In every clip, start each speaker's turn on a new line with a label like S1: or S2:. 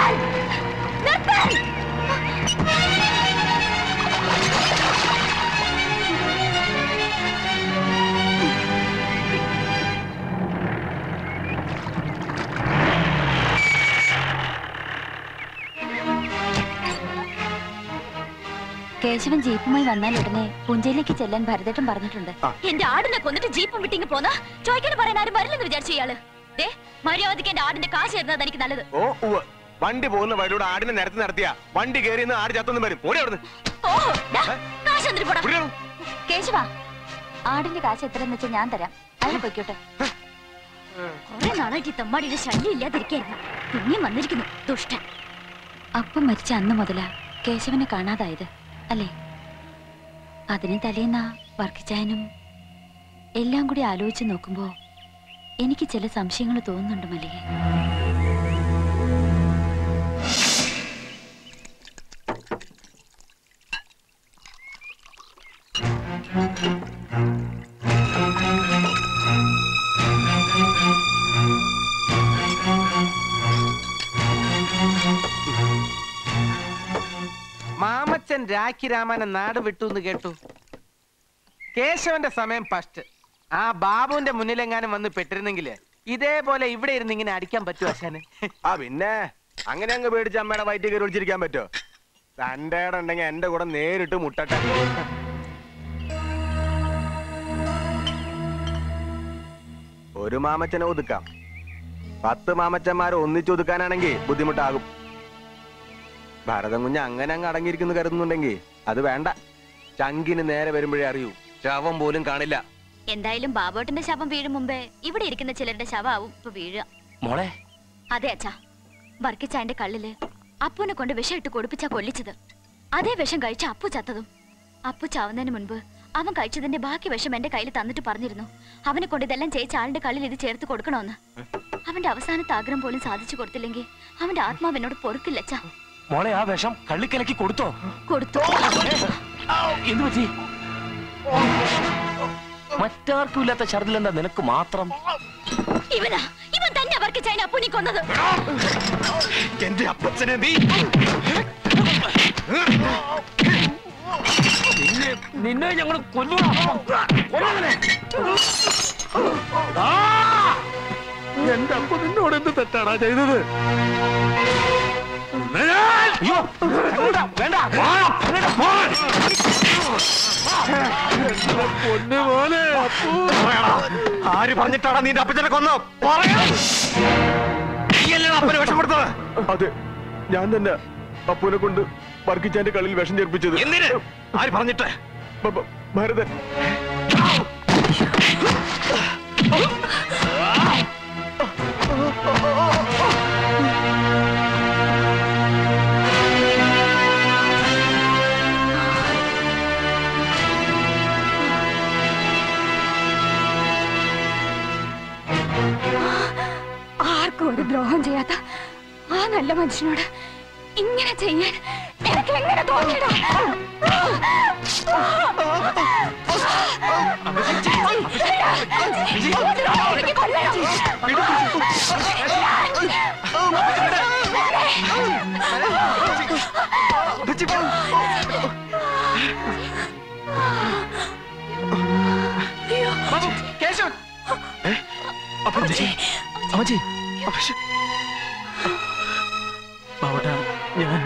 S1: നിർത്താൻ നിർത്താൻ
S2: കേശവൻ ജീപ്പുമായി വന്നാൽ ഉടനെ പുഞ്ചയിലേക്ക് ചെല്ലാൻ ഭരതേട്ടൻ പറഞ്ഞിട്ടുണ്ട്
S1: എന്റെ ആടിനെ കൊന്നിട്ട് ജീപ്പും വിട്ടിങ്ങ് പോന്ന ചോദിക്കാൻ പറയാൻ ആരും വരില്ലെന്ന് വിചാരിച്ചു ഇയാള് ദേ മര്യാദയ്ക്ക് എന്റെ ആടിന്റെ കാശ് തരുന്നത് എനിക്ക് നല്ലത്
S3: ഓ ഉവ്വ് വണ്ടി പോകുന്ന വഴിയിലൂടെ ആടിനെ നിരത്തി നടത്തിയ വണ്ടി കയറി ആട് ചത്തൊന്നും വരും ഓടി അവിടുന്ന്
S1: ഓ ദാ, കാശ് എന്തിനു പോടാ
S3: ഓടിയാണോ?
S2: കേശവ ആടിന്റെ കാശ് എത്രയെന്ന് വെച്ചാൽ ഞാൻ തരാം അതിന് പൊയ്ക്കോട്ടെ
S1: കുറെ നാളായിട്ട് ഈ തമ്മാടിയുടെ ശല്യം ഇല്ലാതിരിക്കായിരുന്നു പിന്നെയും വന്നിരിക്കുന്നു ദുഷ്ടൻ
S2: അപ്പം മരിച്ച അന്ന് മുതലാ കേശവനെ കാണാതായത് അല്ലേ അതിന് തലേന്ന വർക്കിച്ചായനും എല്ലാം കൂടി ആലോചിച്ച് നോക്കുമ്പോ എനിക്ക് ചില സംശയങ്ങൾ തോന്നുന്നുണ്ട് മല്ലികെ
S4: മാമച്ചൻ രാഖി രാമനെ നാട് വിട്ടു എന്ന് കേട്ടു കേശവന്റെ സമയം ഫസ്റ്റ് ആ ബാബുവിന്റെ മുന്നിലെങ്ങാനും വന്ന് പെട്ടിരുന്നെങ്കില് ഇതേപോലെ ഇവിടെ ഇരുന്ന് ഇങ്ങനെ അടിക്കാൻ പറ്റുമോ അശാന്
S3: ആ പിന്നെ അങ്ങനെ അങ്ങ് പേടിച്ച് അമ്മയുടെ വയറ്റിൽ കയറി ഒളിച്ചിരിക്കാൻ പറ്റോ തന്റെ ഉണ്ടെങ്കിൽ എന്റെ കൂടെ നേരിട്ട് മുട്ടട്ടെ ഒരു മാമച്ചനെ ഒതുക്കാം പത്ത് മാമച്ചന്മാരെ ഒന്നിച്ചൊതുക്കാനാണെങ്കിൽ ബുദ്ധിമുട്ടാകും ഭരതം കുഞ്ഞ് അങ്ങനെ അങ്ങ് അടങ്ങിയിരിക്കുന്നു കരുതുന്നുണ്ടെങ്കിൽ അത് വേണ്ട ചങ്കിന് നേരെ വരുമ്പോഴേ അറിയൂ ശവം പോലും കാണില്ല
S1: എന്തായാലും ബാബോട്ടന്റെ ശവം വീഴും മുമ്പേ ഇവിടെ ഇരിക്കുന്ന ചിലരുടെ ശവമാവും ഇപ്പൊ വീഴുക
S5: മോളെ
S1: അതെ അച്ഛാ വർക്കിച്ചായന്റെ കള്ളില് അപ്പുനെ കൊണ്ട് വിഷം ഇട്ട് കൊടുപ്പിച്ചാ കൊല്ലിച്ചത് അതേ വിഷം കഴിച്ച അപ്പു ചത്തതും അപ്പു ചാവുന്നതിന് മുൻപ് അവൻ കഴിച്ചതിന്റെ ബാക്കി വിഷം എന്റെ കയ്യിൽ തന്നിട്ട് പറഞ്ഞിരുന്നു അവനെ കൊണ്ട് ഇതെല്ലാം ചെയ്യിച്ച ആളുടെ കള്ളിൽ ഇത് ചേർത്ത് കൊടുക്കണമെന്ന് അവന്റെ അവസാനത്തെ ആഗ്രഹം പോലും സാധിച്ചു കൊടുത്തില്ലെങ്കിൽ അവന്റെ ആത്മാവ് എന്നോട് പൊറുക്കില്ല അച്ഛാ
S5: മോളെ ആ വിഷം കള്ളിക്കലക്കി കൊടുത്തോ
S1: കൊടുത്തു
S5: എന്തു പറ്റി മറ്റാർക്കും ഇല്ലാത്ത ഛർദിലെന്താ നിനക്ക് മാത്രം
S1: ഇവനാ ഇവൻ തന്നെ വർക്കിച്ചായനെ അപ്പുനി കൊന്നത്
S3: എന്റെ അപ്പച്ചനെ നീ
S5: നിന്നെ ഞങ്ങൾ കൊല്ലു
S6: എന്റെ അപ്പ നിന്നോട് എന്ത് തെറ്റാടാ ചെയ്തത്
S5: അയ്യോ അങ്ങോട്ടാ, വേണ്ട വാ, അങ്ങോട്ടാ, പോ.
S6: പൊന്നു പോലെ അപ്പു
S3: ആര് പറഞ്ഞിട്ടാടാ നിന്റെ അപ്പച്ചനെ കൊന്നോ പറയാം നീയല്ലേടാ അപ്പന് വിഷം കൊടുത്തത് അതെ ഞാൻ തന്നെ അപ്പുനെ കൊണ്ട് വർക്കിച്ചാന്റെ കളിയിൽ വിഷം ചേർപ്പിച്ചത് എന്തിന് ആര് പറഞ്ഞിട്ട് ഭരതൻ
S1: ആർക്കും ഒരു ദ്രോഹം ചെയ്യാത്ത ആ നല്ല മനുഷ്യനോട് ഇങ്ങനെ ചെയ്യാൻ എനിക്ക് എങ്ങനെ തോന്നിയടാ
S4: കേശവൻ
S5: അമ്മച്ചി അമ്മച്ചി
S6: ബാബട്ടാ ഞാൻ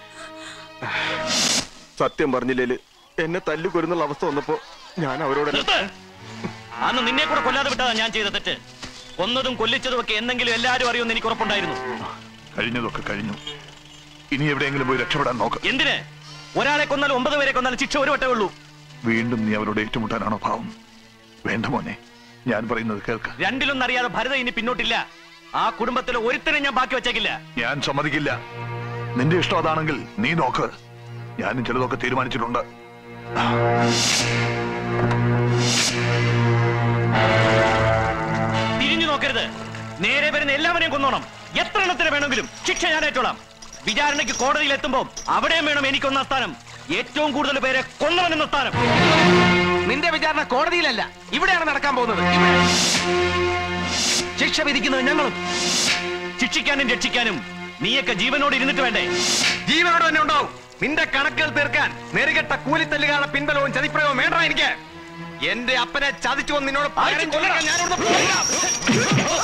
S3: സത്യം പറഞ്ഞില്ലേല് എന്നെ തല്ലു കൊരുന്നുള്ള അവസ്ഥ വന്നപ്പോ ഞാൻ അവരോട്
S7: നിർത്ത്! അന്ന് നിന്നെ കൂടെ കൊല്ലാതെ വിട്ടതാ ഞാൻ ചെയ്ത തെറ്റ് കൊന്നതും കൊല്ലിച്ചതും ഒക്കെ എന്തെങ്കിലും എല്ലാരും അറിയുമെന്ന് എനിക്ക് ഉറപ്പുണ്ടായിരുന്നു
S6: കഴിഞ്ഞതൊക്കെ കഴിഞ്ഞു ഇനി എവിടെയെങ്കിലും പോയി രക്ഷപ്പെടാൻ നോക്ക്
S7: എന്തിന് ഒരാളെ കൊന്നാൽ ഒമ്പത് പേരെ കൊന്നാൽ ശിക്ഷ ഒരു വട്ടേ ഉള്ളൂ
S6: വീണ്ടും നീ അവരോട് ഏറ്റുമുട്ടാനാണോ ഭാവം വേണ്ട മോനെ ഞാൻ പറയുന്നത് കേൾക്ക
S7: രണ്ടിലൊന്നറിയാതെ ഭരത ഇനി പിന്നോട്ടില്ല ആ കുടുംബത്തിലെ ഒരുത്തനെ ഞാൻ ബാക്കി വെച്ചേക്കില്ല
S6: ഞാൻ സമ്മതിക്കില്ല നിന്റെ ഇഷ്ടം അതാണെങ്കിൽ നീ നോക്ക് ഞാനും ചിലതൊക്കെ തീരുമാനിച്ചിട്ടുണ്ട്
S7: തിരിഞ്ഞു നോക്കരുത് നേരെ വരുന്ന എല്ലാവരെയും കൊന്നോണം എത്ര എണ്ണത്തിന് വേണമെങ്കിലും ശിക്ഷ ഞാൻ ഏറ്റോളാം വിചാരണയ്ക്ക് കോടതിയിൽ എത്തുമ്പോൾ അവിടെയും വേണം എനിക്കൊന്ന സ്ഥാനം ഏറ്റവും കൂടുതൽ പേരെ കൊന്നവനെന്ന സ്ഥാനം
S4: നിന്റെ വിചാരണ കോടതിയിലല്ല ഇവിടെയാണ് നടക്കാൻ പോകുന്നത് ഇവിടെ.
S7: ശിക്ഷ വിധിക്കുന്നത് ഞങ്ങളും ശിക്ഷിക്കാനും രക്ഷിക്കാനും നീയൊക്കെ ജീവനോട് ഇരുന്നിട്ട് വേണ്ടേ
S3: ജീവനോട് തന്നെ ഉണ്ടാവും നിന്റെ കണക്കുകൾ തീർക്കാൻ നെറുകെട്ട കൂലിത്തല്ലുകാരുടെ പിൻബലവും ചതിപ്രയവും വേണ്ട എനിക്ക് എന്റെ അപ്പനെ ചതിച്ചു വന്ന് നിന്നോട് പകരം ചോദിക്കാൻ ഞാനിവിടുന്ന് പോകില്ല.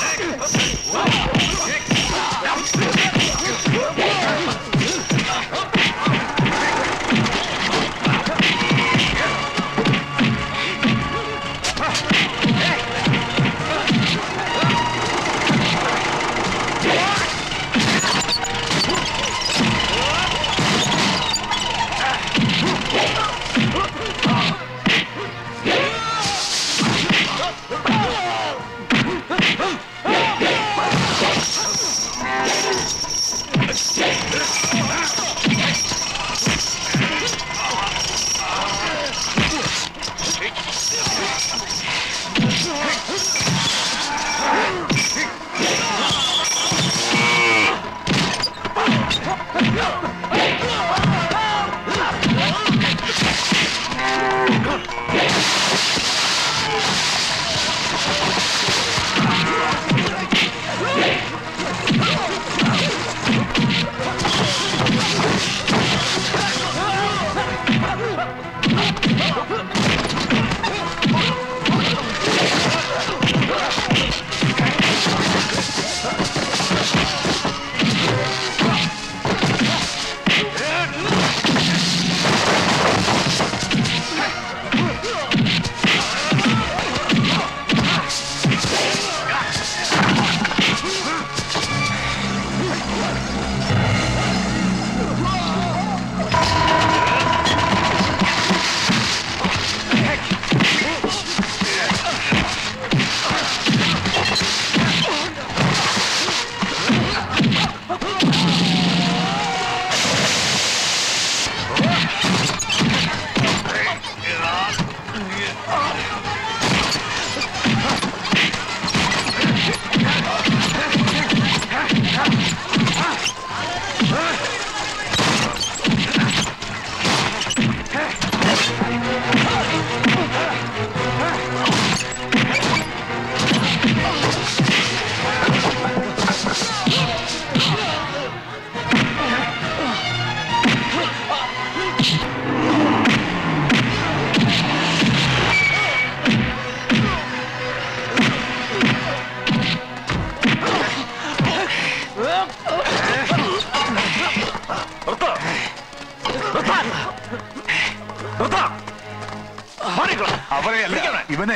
S6: അവരെയല്ല ഇവനെ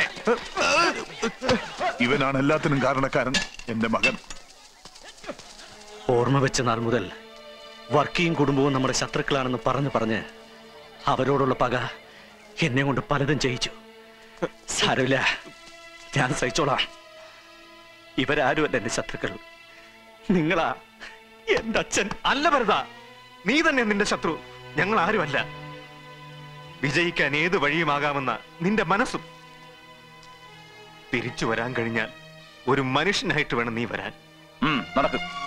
S6: ഇവനാണ് എല്ലാത്തിനും കാരണക്കാരൻ എന്റെ മകൻ
S7: ഓർമ്മ വെച്ച നാൾ മുതൽ വർക്കിയും കുടുംബവും നമ്മുടെ ശത്രുക്കളാണെന്ന് പറഞ്ഞു പറഞ്ഞ് അവരോടുള്ള പക എന്നെ കൊണ്ട് പലതും ചെയ്യിച്ചു സാരമില്ല ഞാൻ സഹിച്ചോളാം ഇവരാരുമല്ല എന്റെ ശത്രുക്കൾ നിങ്ങളാ എന്റെ അച്ഛൻ
S3: അല്ല ഭരത നീ തന്നെ നിന്റെ ശത്രു ഞങ്ങൾ ആരുമല്ല വിജയിക്കാൻ ഏത് വഴിയുമാകാമെന്ന നിന്റെ മനസ്സും തിരിച്ചു വരാൻ കഴിഞ്ഞാൽ ഒരു മനുഷ്യനായിട്ട് വേണം നീ വരാൻ
S6: ഉം, നടക്ക്